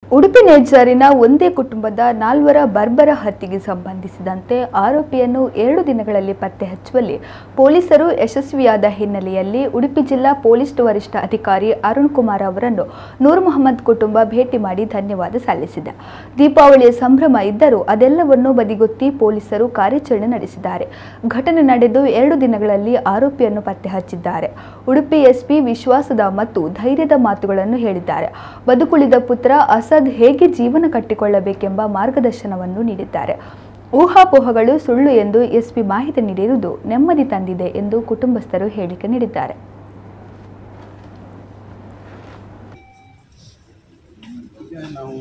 ಉಡುಪಿ ನೇಜಾರಿನ ಒಂದೇ ಕುಟುಂಬದ ನಾಲ್ವರ ಬರ್ಬರ ಹತ್ಯೆಗೆ ಸಂಬಂಧಿಸಿದಂತೆ ಆರೋಪಿಯನ್ನು ಎರಡು ದಿನಗಳಲ್ಲಿ ಪತ್ತೆ ಹಚ್ಚುವಲ್ಲಿ ಪೊಲೀಸರು ಯಶಸ್ವಿಯಾದ ಹಿನ್ನೆಲೆಯಲ್ಲಿ ಉಡುಪಿ ಜಿಲ್ಲಾ ಪೊಲೀಸ್ ವರಿಷ್ಠ ಅಧಿಕಾರಿ ಅರುಣ್ ಕುಮಾರ್ ಅವರನ್ನು ನೂರ್ ಮೊಹಮ್ಮದ್ ಕುಟುಂಬ ಭೇಟಿ ಮಾಡಿ ಧನ್ಯವಾದ ಸಲ್ಲಿಸಿದೆ ದೀಪಾವಳಿಯ ಸಂಭ್ರಮ ಇದ್ದರೂ ಅದೆಲ್ಲವನ್ನೂ ಬದಿಗೊತ್ತಿ ಪೊಲೀಸರು ಕಾರ್ಯಾಚರಣೆ ನಡೆಸಿದ್ದಾರೆ ಘಟನೆ ನಡೆದು ಎರಡು ದಿನಗಳಲ್ಲಿ ಆರೋಪಿಯನ್ನು ಪತ್ತೆ ಹಚ್ಚಿದ್ದಾರೆ ಉಡುಪಿ ಎಸ್ಪಿ ವಿಶ್ವಾಸದ ಮತ್ತು ಧೈರ್ಯದ ಮಾತುಗಳನ್ನು ಹೇಳಿದ್ದಾರೆ ಬದುಕುಳಿದ ಪುತ್ರ ಅಸದ್ ಹೇಗೆ ಜೀವನ ಕಟ್ಟಿಕೊಳ್ಳಬೇಕೆಂಬ ಮಾರ್ಗದರ್ಶನವನ್ನು ನೀಡಿದ್ದಾರೆ ಊಹಾಪೋಹಗಳು ಸುಳ್ಳು ಎಂದು ಎಸ್ಪಿ ಮಾಹಿತಿ ನೀಡಿರುವುದು ನೆಮ್ಮದಿ ತಂದಿದೆ ಎಂದು ಕುಟುಂಬಸ್ಥರು ಹೇಳಿಕೆ ನೀಡಿದ್ದಾರೆ ನಾವು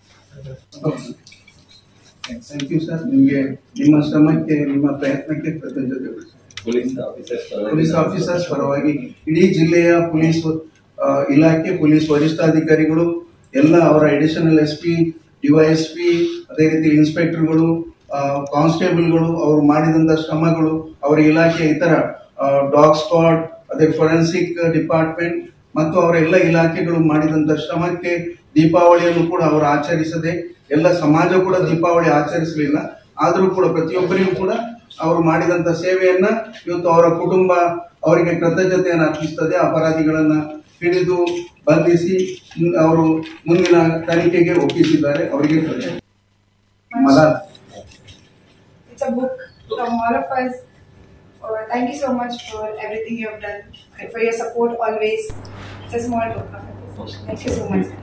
ಥ್ಯಾಂಕ್ ಯು ಸರ್ ನಿಮಗೆ ನಿಮ್ಮ ಶ್ರಮಕ್ಕೆ ನಿಮ್ಮ ಪ್ರಯತ್ನಕ್ಕೆ ಕೃತಜ್ಞತೆಗಳು sir. Police officers police officers ಪರವಾಗಿ ಇಡೀ ಜಿಲ್ಲೆಯ ಪೊಲೀಸ್ ಆ, ಇಲಾಖೆ ಪೊಲೀಸ್ ವರಿಷ್ಠಾಧಿಕಾರಿಗಳು ಎಲ್ಲ ಅವರ ಅಡಿಷನಲ್ ಎಸ್ ಪಿ ಡಿವೈಎಸ್ಪಿ ಅದೇ ರೀತಿ ಇನ್ಸ್ಪೆಕ್ಟರ್ಗಳು ಕಾನ್ಸ್ಟೇಬಲ್ಗಳು ಅವರು ಮಾಡಿದಂತ ಶ್ರಮಗಳು ಅವರ ಇಲಾಖೆಯ ಇತರ ಡಾಗ್ ಸ್ಕ್ವಾಡ್ ಅದೇ ಫೊರೆನ್ಸಿಕ್ ಡಿಪಾರ್ಟ್ಮೆಂಟ್ ಮತ್ತು ಅವರ ಎಲ್ಲ ಇಲಾಖೆಗಳು ಮಾಡಿದಂತ ಶ್ರಮಕ್ಕೆ ದೀಪಾವಳಿಯನ್ನು ಕೂಡ ಅವರು ಆಚರಿಸದೆ ಎಲ್ಲ ಸಮಾಜ ಕೂಡ ದೀಪಾವಳಿ ಆಚರಿಸಲಿಲ್ಲ ಆದರೂ ಕೂಡ ಪ್ರತಿಯೊಬ್ಬರಿಗೂ ಕೂಡ ಅವರು ಮಾಡಿದಂತ ಸೇವೆಯನ್ನ ಇವತ್ತು ಅವರ ಕುಟುಂಬ ಅವರಿಗೆ ಕೃತಜ್ಞತೆಯನ್ನು ಅರ್ಪಿಸ್ತದೆ ಅಪರಾಧಿಗಳನ್ನ ಹಿಡಿದು ಬಂಧಿಸಿ ಇನ್- ಅವರು ಮುಂದಿನ ತನಿಖೆಗೆ ಒಪ್ಪಿಸಿದ್ದಾರೆ ಅವರಿಗೆ ಕೃತಜ್ಞತೆ. ಮಲಾಲ್ It's a book from all of us. Uh, thank you so much for everything you have done and for your support always. It's a small book. Thank you so much.